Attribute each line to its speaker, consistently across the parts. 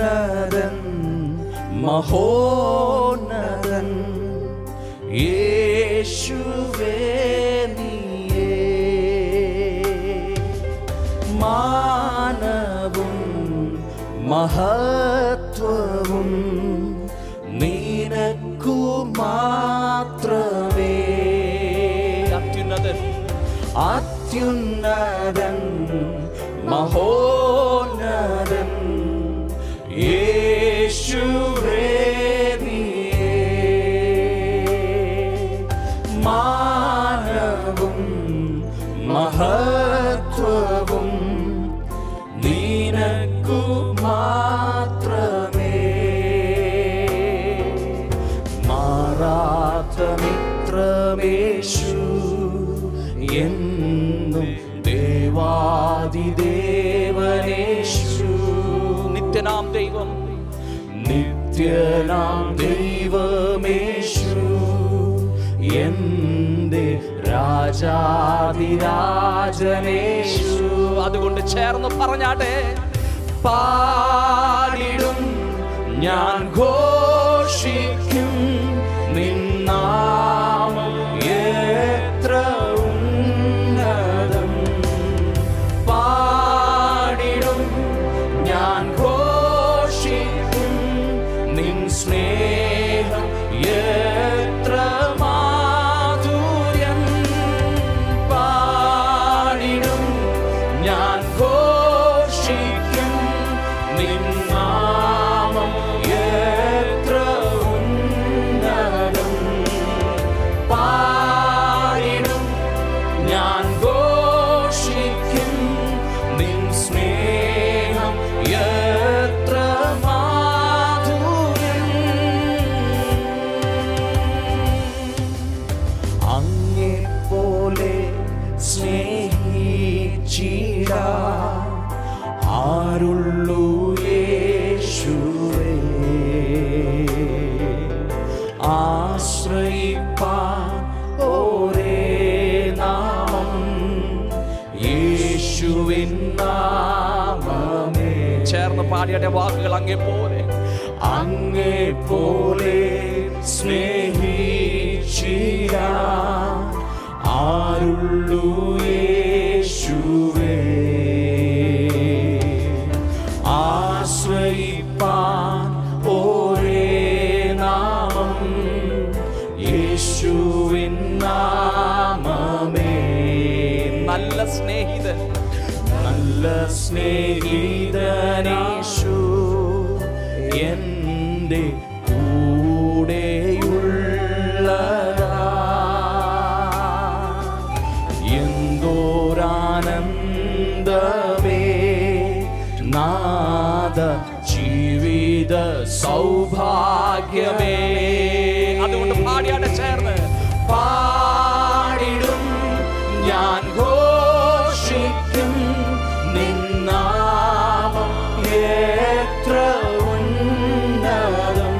Speaker 1: അത്യുന്നതൻ മഹോന്നതൻ യേശുവേ നീയേ മാനവും മഹത്വവും നിനക്കു മാത്രമേ
Speaker 2: അത്യുന്നതൻ
Speaker 1: അത്യുന്നതൻ മഹോന്നതൻ യേശുവേ നീയേ മാനവും മഹത്വവും നിനക്കു മാത്രമേ മാറാത്ത മിത്രമേശു എന്നും ദേവാദിദേവനേശു
Speaker 2: നിത്യനാം ദൈവം
Speaker 1: നിത്യനാം ദൈവമേശു എന്റെ രാജാതിരാജനേശു
Speaker 2: അതുകൊണ്ട് ചേർന്ന് പറഞ്ഞാട്ടെ
Speaker 1: പാടിടും ഞാൻ ഘോഷിക്കും നിന്നാമം എത്ര ഉന്നതം പാടിടും ഞാൻ ഘോഷിക്കും നിൻ സ്നേഹം എത്ര മാധുര്യം പാടിടും ഞാൻ ഘോഷിക്കും നിൻ നാമം എത്ര ഉന്നതം പാടിടും ഞാൻ ഘോഷിക്കും നിൻ സ്നേഹം എത്ര മാധുര്യം അങ്ങെ പോലെ സ്നേഹിച്ചിട ആരുള്ളൂ യേശുവേ ആശ്രയിപ്പാൻ ഒരേ നാമം യേശുവിൻ നാമമേ
Speaker 2: ചേർന്ന് പാടിയുടെ വാക്കുകൾ അങ്ങേ പോലെ
Speaker 1: അങ്ങേ പോലെ സ്നേഹിച്ചിര ആരുള്ളൂ യേശുവേ ആശ്രയിപ്പാൻ ഒരേ നാമം യേശുവിൻ നാമമേ
Speaker 2: നല്ല സ്നേഹിതൻ
Speaker 1: നല്ല സ്നേഹിതനേശു എൻ്റെ കൂടെയുള്ളതാ എന്തോരാനന്ദമേ നാദ ജീവിത സൗഭാഗ്യമേ
Speaker 2: അതുകൊണ്ട് പാടിയാട്ടെ ചേർന്ന്
Speaker 1: പാടിടും ഞാൻ ഘോഷിക്കും നിന്നാമം എത്ര ഉന്നതം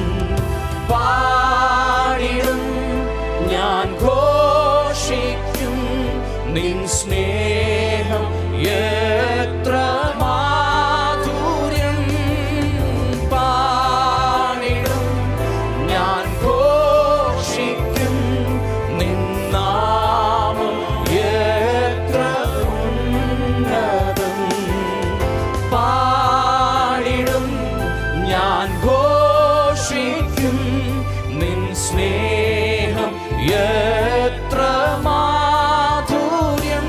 Speaker 1: പാടിടും ഞാൻ ഘോഷിക്കും നിൻ സ്നേഹം എത്ര മാധുര്യം പാടിടും ഞാൻ ഘോഷിക്കും നിന്നാമം എത്ര ഉന്നതം പാടിടും ഞാൻ ഘോഷിക്കും നിൻ സ്നേഹം എത്ര മാധുര്യം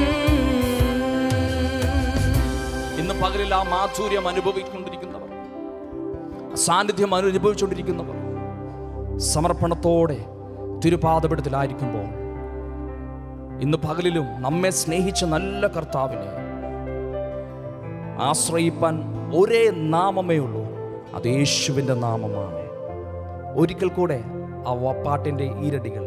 Speaker 2: ഇന്ന് പകലിൽ ആ മാധുര്യം അനുഭവിക്കൊണ്ടിരിക്കുന്നവർ സാന്നിധ്യം അനുഭവിച്ചുകൊണ്ടിരിക്കുന്നവർ സമർപ്പണത്തോടെ തിരുപാദപീഠത്തിലായിരിക്കുമ്പോൾ ഇന്ന് പകലിലും നമ്മെ സ്നേഹിച്ച നല്ല കർത്താവിനെ ആശ്രയിപ്പാൻ ഒരേ നാമമേ ഉള്ളൂ അത് യേശുവിൻ്റെ നാമമാണ് ഒരിക്കൽ കൂടെ ആ വപ്പാട്ടിൻ്റെ ഈരടികൾ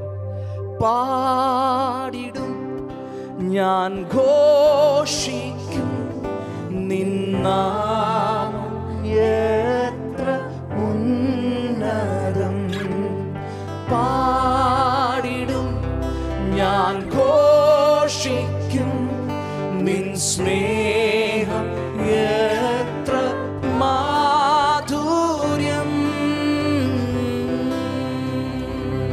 Speaker 1: പാടിടും ഞാൻ ഘോഷിക്കും നിന്നാ